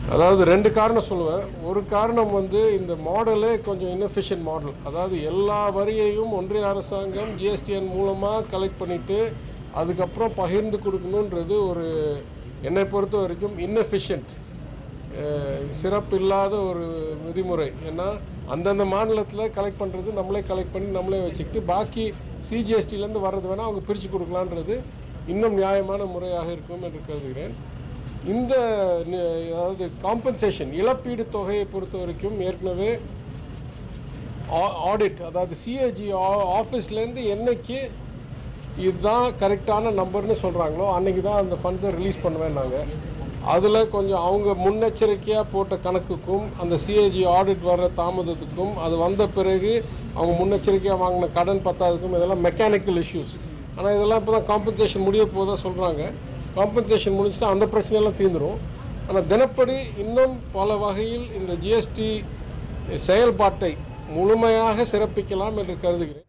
அதாவது ரெண்டு காரணம் சொல்லுவேன் ஒரு காரணம் வந்து இந்த மாடலே கொஞ்சம் inefficient மாடல் அதாவது எல்லா வரியையும் ஒன்றிய அரசாங்கம் ஜிஎஸ்டிஎன் மூலமாக கலெக்ட் பண்ணிவிட்டு அதுக்கப்புறம் பகிர்ந்து கொடுக்கணுன்றது ஒரு என்னை பொறுத்த வரைக்கும் inefficient சிறப்பு இல்லாத ஒரு விதிமுறை ஏன்னா அந்தந்த மாநிலத்தில் கலெக்ட் பண்ணுறது நம்மளே கலெக்ட் பண்ணி நம்மளே வச்சுக்கிட்டு பாக்கி சிஜிஎஸ்டிலேருந்து வர்றது வேணால் அவங்க பிரித்து கொடுக்கலான்றது இன்னும் நியாயமான முறையாக இருக்கும் என்று கருதுகிறேன் இந்த நி- அதாவது காம்பன்சேஷன் இழப்பீடு தொகையை பொறுத்த வரைக்கும் ஏற்கனவே ஆடிட் அதாவது சிஏஜி ஆஃபீஸ்லேருந்து என்னைக்கு இதுதான் கரெக்டான நம்பர்னு சொல்கிறாங்களோ அன்னைக்கு தான் அந்த ஃபண்ட்ஸை ரிலீஸ் பண்ணுவேன் நாங்கள் அதில் கொஞ்சம் அவங்க முன்னெச்சரிக்கையாக போட்ட கணக்குக்கும் அந்த சிஏஜி ஆடிட் வர்ற தாமதத்துக்கும் அது வந்த பிறகு அவங்க முன்னெச்சரிக்கையாக வாங்கின கடன் பத்தாததுக்கும் இதெல்லாம் மெக்கானிக்கல் இஷ்யூஸ் ஆனால் இதெல்லாம் இப்போ தான் காம்பன்சேஷன் முடிய போதா சொல்கிறாங்க காம்பன்சேஷன் முடிஞ்சுட்டா அந்த பிரச்சனையெல்லாம் தீர்ந்துடும் ஆனால் தினப்படி இன்னும் பல வகையில் இந்த ஜிஎஸ்டி செயல்பாட்டை முழுமையாக சிறப்பிக்கலாம் என்று கருதுகிறேன்